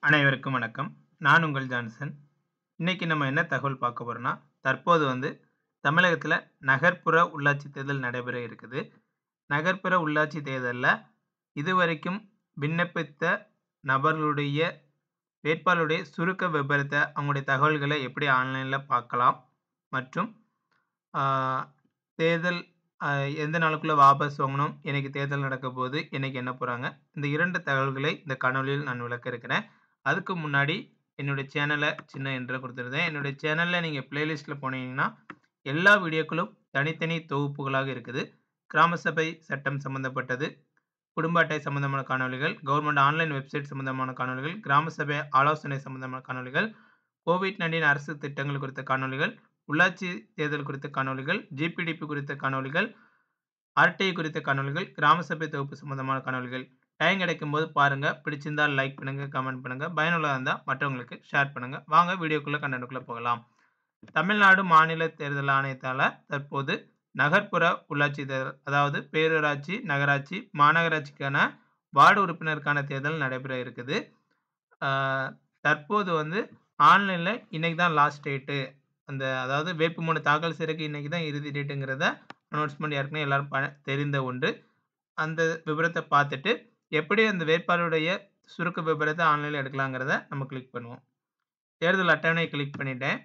அனைவருக்கும் வணக்கம். நான் உங்கள் ஜான்சன். இன்னைக்கு நம்ம என்ன தகவல் பார்க்க போறோம்னா, தற்போது வந்து தமிழகத்தில நகர்ப்புற உள்ளாட்சி தேர்தல் நடைபெற இருக்குது. நகர்ப்புற உள்ளாட்சி தேர்தல்ல இதுவரைக்கும் விண்ணப்பித்த நபர்களுடைய வேட்பாளருடைய சுருக்க விபரத்த அவங்களுடைய தகவல்கள எப்படி ஆன்லைன்ல பார்க்கலாம். மற்றும் ஆ தேர்தல் அ எந்த நாளுக்குள்ள வாபஸ் வாங்கணும், என்னைக்கு தேர்தல் நடக்கப் போகுது, என்னைக்கு எண்ண போறாங்க. இந்த 2 தகவல்களை இந்த காணொளியில் நான் விளக்க இருக்கிறேன். அதுக்கு முன்னாடி என்னுடைய சேனல சின்ன இன்ட்ரோ குடுத்துருந்தேன். என்னுடைய சேனல்ல நீங்க பிளேலிஸ்ட்ல போனீங்கன்னா, எல்லா வீடியோக்களும் தனித்தனி தொகுப்புகளாக இருக்குது. கிராம சபை சட்டம் சம்பந்தப்பட்டது, குடும்ப அட்டை சம்பந்தமான காணொளிகள், கவர்ன்மெண்ட் ஆன்லைன் வெப்சைட் சம்பந்தமான காணொளிகள், கிராம சபை ஆலோசனை சம்பந்தமான காணொளிகள், கோவிட்-19 அரசு திட்டங்கள் குறித்த காணொளிகள், உள்ளாட்சி தேர்தல் குறித்த காணொளிகள், ஜிபிடிபி குறித்த காணொளிகள், ஆர்டிஐ குறித்த காணொளிகள், கிராம சபை தொகுப்பு சம்பந்தமான காணொளிகள். டைம் கிடைக்கும்போது பாருங்க. பிடிச்சிருந்தா லைக் பண்ணுங்க, கமெண்ட் பண்ணுங்க. பயனுள்ளதா இருந்தா மற்றவங்களுக்கு ஷேர் பண்ணுங்க. வாங்க வீடியோக்குள்ள கன்டென்ட்க்குள்ள போகலாம். தமிழ்நாடு மாநில தேர்தல் ஆணையத்தால தற்போது நகர்ப்புற உள்ளாட்சி தேர்தல், அதாவது பேரூராட்சி, நகராட்சி, மாநகராட்சிக்கான வார்டு உறுப்பினருக்கான தேர்தல் நடைபெற இருக்குது. ஆ தற்போது வந்து ஆன்லைன்ல இன்னைக்கு தான் லாஸ்ட் டேட்டு. அந்த அதாவது வேட்புமனு தாக்கல் செய்றதுக்கு இன்னைக்கு தான் இறுதி டேட்டுங்கிறத அனௌன்ஸ்மென்ட் ஏற்கனவே எல்லாரும் ப தெரிந்த ஒன்று. அந்த விபரத்த பார்த்துட்டு, எப்படி அந்த வேட்பாளருடைய சுருக்க விபரத்த ஆன்லைன்ல எடுக்கலாங்கிறத நம்ம கிளிக் பண்ணுவோம். தேர்தல் அட்டவணைய கிளிக் பண்ணிட்டேன்.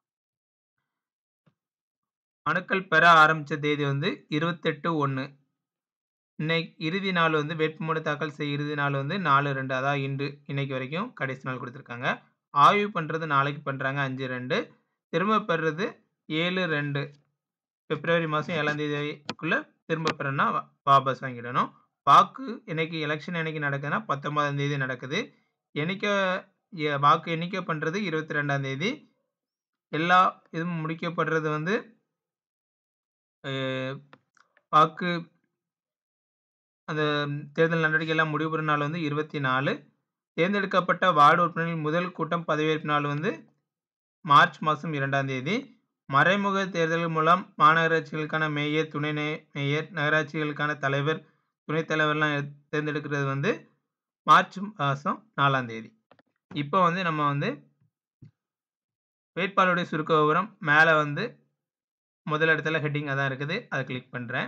மனுக்கள் பெற ஆரம்பிச்ச தேதி வந்து 28/1. இன்னைக்கு இறுதி நாள் வந்து வேட்புமனு தாக்கல் செய்ய இறுதி நாள் வந்து 4/2 அதாவது இன்று இன்னைக்கு வரைக்கும் கடைசி நாள் குடுத்துருக்காங்க. ஆய்வு பண்றது நாளைக்கு பண்றாங்க 5/2. திரும்ப பெறுறது 7/2 பிப்ரவரி மாசம் 7ஆம் தேதிக்குள்ள திரும்ப பெறணும்னா வாபஸ் வாங்கிடணும். வாக்கு என்னைக்கு எலக்ஷன் என்னைக்கு நடக்குதுன்னா 19ஆம் தேதி நடக்குது. எண்ணிக்க எ வாக்கு எண்ணிக்கை பண்றது 22ஆம் தேதி. எல்லா இதுவும் முடிக்கப்படுறது வந்து அ வாக்கு அந்த தேர்தல் நடவடிக்கை எல்லாம் முடிவு பெறும் நாள் வந்து 24. தேர்ந்தெடுக்கப்பட்ட வார்டு உறுப்பினர்களின் முதல் கூட்டம் பதவியேற்பு நாள் வந்து மார்ச் மாசம் 2ஆம் தேதி. மறைமுக தேர்தல் மூலம் மாநகராட்சிகளுக்கான மேயர், துணை நே மேயர், நகராட்சிகளுக்கான தலைவர், துணைத் தலைவர்லாம் தேர்ந்தெடுக்கிறது வந்து மார்ச் மாசம் 4ஆம் தேதி. இப்ப வந்து நம்ம வந்து வேட்பாளருடைய சுருக்க விவரம் மேல வந்து முதல் இடத்துல ஹெட்டிங் அதான் இருக்குது. அத கிளிக் பண்றேன்.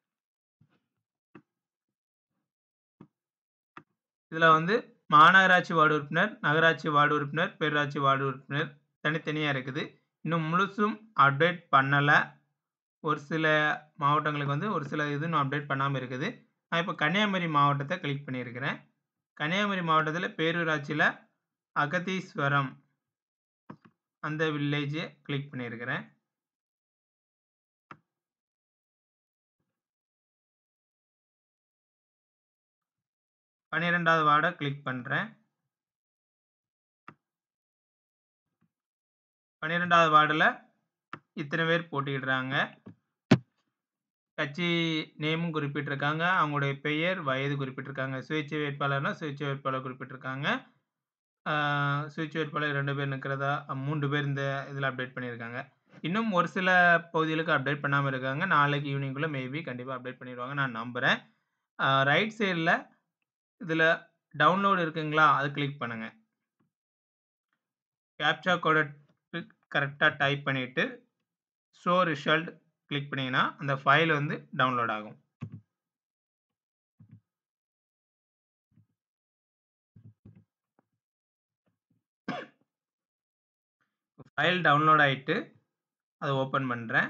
இதுல வந்து மாநகராட்சி வார்டு உறுப்பினர், நகராட்சி வார்டு உறுப்பினர், பேரூராட்சி வார்டு உறுப்பினர் தனித்தனியா இருக்குது. இன்னும் முழுசும் அப்டேட் பண்ணல. ஒரு சில மாவட்டங்களுக்கு வந்து ஒரு சில இது இன்னும் அப்டேட் பண்ணாம இருக்குது. நான் இப்ப கன்னியாகுமரி மாவட்டத்த கிளிக் பண்ணியிருக்கிறேன். கன்னியாகுமரி மாவட்டத்தில பேரூராட்சியில அகத்தீஸ்வரம் அந்த வில்லேஜ கிளிக் பண்ணியிருக்கிறேன். பன்னிரண்டாவது வார்ட கிளிக் பண்றேன். 12வது வார்டுல இத்தன பேர் போட்டியிடுறாங்க. கட்சி நேமும் குறிப்பிட்டிருக்காங்க. அவங்களுடைய பெயர், வயது குறிப்பிட்டிருக்காங்க. சுயேட்சை வேட்பாளர்னா சுயேட்சை வேட்பாளர் குறிப்பிட்டிருக்காங்க. ஆ சுயேட்சை வேட்பாளர் 2 பேர் நிக்கிறதா 3 பேர் இந்த இதுல அப்டேட் பண்ணியிருக்காங்க. இன்னும் ஒரு சில பகுதிகளுக்கு அப்டேட் பண்ணாம இருக்காங்க. நாளைக்கு ஈவினிங்குள்ள மேபி கண்டிப்பா அப்டேட் பண்ணிருவாங்க நான் நம்புறேன். ஆ ரைட் சைடுல இதுல டவுன்லோட் இருக்குங்களா? அத கிளிக் பண்ணுங்க. கேப்சா கோட கரெக்ட்டா டைப் பண்ணிட்டு, ஷோ ரிசல்ட் கிளிக் பண்ணீங்கன்னா, அந்த ஃபைல் வந்து டவுன்லோட் ஆகும். ஃபைல் டவுன்லோட் ஆயிட்டு, அத ஓப்பன் பண்றேன்.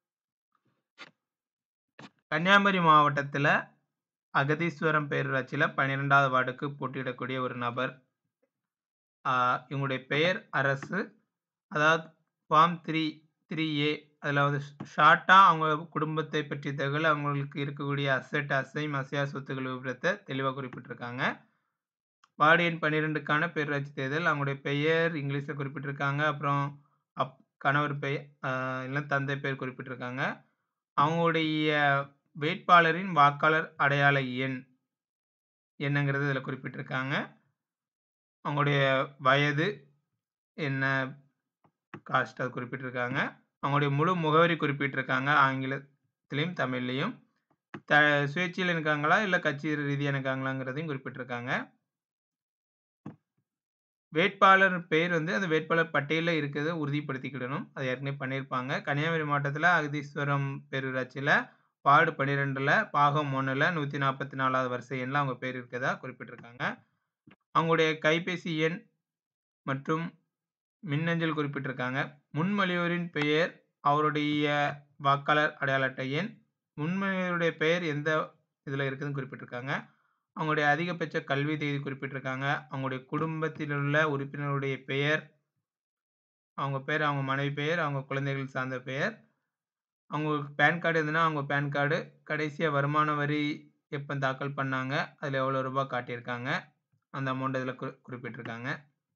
கன்னியாகுமரி மாவட்டத்தில அகதீஸ்வரம் பேரூராட்சியில 12வது வார்டுக்கு போட்டியிடக்கூடிய ஒரு நபர். ஆ இவங்களுடைய பெயர் அரசு. அதாவது ஃபார்ம் 3 3ஏ அதுல வந்து ஷார்ட்டா அவங்க குடும்பத்தை பற்றிய தகவல், அவங்களுக்கு இருக்கக்கூடிய அசெட், அசையும், அசையா சொத்துக்கள் விவரத்த தெளிவா குறிப்பிட்டிருக்காங்க. வார்டு எண் 12க்கான பேரூராட்சி தேர்தல். அவங்களுடைய பெயர் இங்கிலீஷ்ல குறிப்பிட்டிருக்காங்க. அப்புறம் அப் கணவர் பெயர் அ இல்ல தந்தை பெயர் குறிப்பிட்டிருக்காங்க. அவங்களுடைய வேட்பாளரின் வாக்காளர் அடையாள எண் என்னங்கிறது இதுல குறிப்பிட்டிருக்காங்க. அவங்களுடைய வயது என்ன காஸ்ட் அது குறிப்பிட்டிருக்காங்க. அவங்களுடைய முழு முகவரி குறிப்பிட்டிருக்காங்க. ஆங்கிலத்திலயும், தமிழ்லயும். த சுயேட்சையில இருக்காங்களா? இல்ல கட்சி ரீதியா இருக்காங்களாங்கிறதையும் குறிப்பிட்டிருக்காங்க. வேட்பாளர் பெயர் வந்து அந்த வேட்பாளர் பட்டியல்ல இருக்கிறத உறுதிப்படுத்திக்கிடணும். அது ஏற்கனவே பண்ணியிருப்பாங்க. கன்னியாகுமரி மாவட்டத்தில அகதீஸ்வரம் பேரூராட்சியில வார்டு 12ல பாகம் 1ல 144வது வரிசை எண்ல அவங்க பேர் இருக்கிறதா குறிப்பிட்டிருக்காங்க. அவங்களுடைய கைபேசி எண் மற்றும் மின்னஞ்சல் குறிப்பிட்டிருக்காங்க. முன்மொழிவோரின் பெயர், அவருடைய வாக்காளர் அடையாள அட்டை எண், முன்மொழிவோருடைய பெயர் எந்த இதில இருக்குதுன்னு குறிப்பிட்டிருக்காங்க. அவங்களுடைய அதிகபட்ச கல்வி தேதி குறிப்பிட்டிருக்காங்க. அவங்களுடைய குடும்பத்தில் உள்ள உறுப்பினருடைய பெயர், அவங்க பேர், அவங்க மனைவி பெயர், அவங்க குழந்தைகள் சார்ந்த பெயர், அவங்களுக்கு பான் கார்டு இருந்ததுன்னா, அவங்க பான் கார்டு, கடைசியா வருமான வரி எப்ப தாக்கல் பண்ணாங்க, அதில எவ்வளோ ரூபா காட்டியிருக்காங்க, அந்த அமௌண்ட் இதில குறி குறிப்பிட்டிருக்காங்க.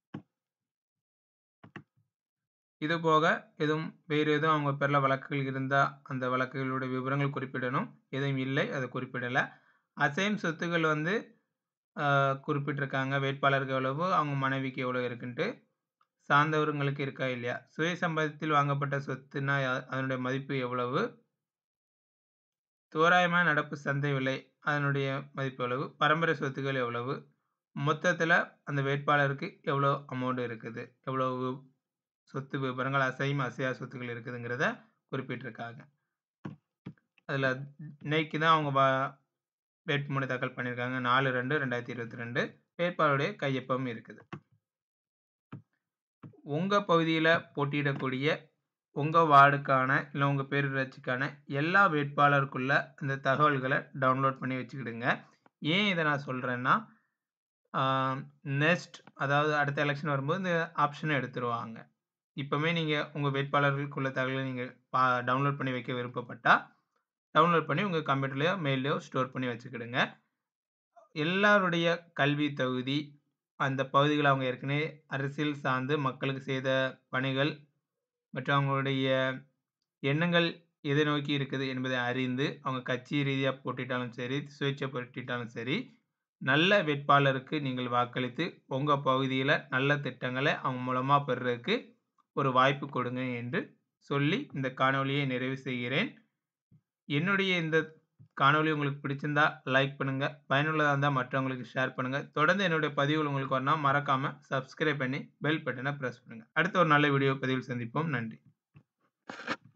இது போக எதுவும் வேறு எதுவும் அவங்க பேர்ல வழக்குகள் இருந்தா, அந்த வழக்குகளுடைய விவரங்கள் குறிப்பிடணும். எதுவும் இல்லை, அத குறிப்பிடல. அசையும் சொத்துக்கள் வந்து அ குறிப்பிட்டிருக்காங்க. வேட்பாளருக்கு எவ்வளவு, அவங்க மனைவிக்கு எவ்வளோ இருக்குன்ட்டு. சார்ந்தவர்களுக்கு இருக்கா இல்லையா? சுய சம்பளத்தில் வாங்கப்பட்ட சொத்துன்னா அதனுடைய மதிப்பு எவ்வளவு? தோராயமான நடப்பு சந்தை விலை, அதனுடைய மதிப்பு எவ்வளவு? பரம்பரை சொத்துக்கள் எவ்வளவு? மொத்தத்தில அந்த வேட்பாளருக்கு எவ்வளோ அமௌண்ட் இருக்குது? எவ்வளவு சொத்து விபரங்கள் அசையும், அசையா சொத்துக்கள் இருக்குதுங்கிறத குறிப்பிட்டிருக்காங்க. அதில இன்னைக்கு தான் அவங்க வ வேட்புமனு தாக்கல் பண்ணியிருக்காங்க. 4/2/2022 வேட்பாளருடைய கையொப்பம் இருக்குது. உங்க பகுதியில போட்டியிடக்கூடிய உங்க வார்டுக்கான, இல்ல உங்க பேரூராட்சிக்கான எல்லா வேட்பாளருக்குள்ள இந்த தகவல்கள டவுன்லோட் பண்ணி வச்சுக்கிடுங்க. ஏன் இத நான் சொல்றேன்னா, ஆ நெக்ஸ்ட் அதாவது அடுத்த எலக்ஷன் வரும்போது இந்த ஆப்ஷன எடுத்துருவாங்க. இப்பமே நீங்க உங்க வேட்பாளர்களுக்குள்ள தகவல நீங்க பா டவுன்லோட் பண்ணி வைக்க விருப்பப்பட்டா, டவுன்லோட் பண்ணி உங்க கம்ப்யூட்டர்லயோ, மெயில்லயோ ஸ்டோர் பண்ணி வச்சுக்கிடுங்க. எல்லாருடைய கல்வி தகுதி, அந்த பகுதிகள அவங்க ஏற்கனவே அரசியல் சார்ந்து மக்களுக்கு செய்த பணிகள் மற்றும் அவங்களுடைய எண்ணங்கள் எதை நோக்கி இருக்குது என்பதை அறிந்து, அவங்க கட்சி ரீதியா போட்டியிட்டாலும் சரி, சுயேட்சை போட்டியிட்டாலும் சரி, நல்ல வேட்பாளருக்கு நீங்கள் வாக்களித்து, உங்க பகுதியில நல்ல திட்டங்கள அவங்க மூலமா பெறுறதுக்கு ஒரு வாய்ப்பு கொடுங்க என்று சொல்லி, இந்த காணொளியை நிறைவு செய்கிறேன். என்னுடைய இந்த காணொளி உங்களுக்கு பிடிச்சிருந்தா லைக் பண்ணுங்க. பயனுள்ளதா இருந்தா மற்றவங்களுக்கு ஷேர் பண்ணுங்க. தொடர்ந்து என்னுடைய பதிவுகள் உங்களுக்கு வரணும்னா மறக்காம சப்ஸ்கிரைப் பண்ணி பெல் பட்டன பிரஸ் பண்ணுங்க. அடுத்த ஒரு நல்ல வீடியோ பதிவில் சந்திப்போம். நன்றி.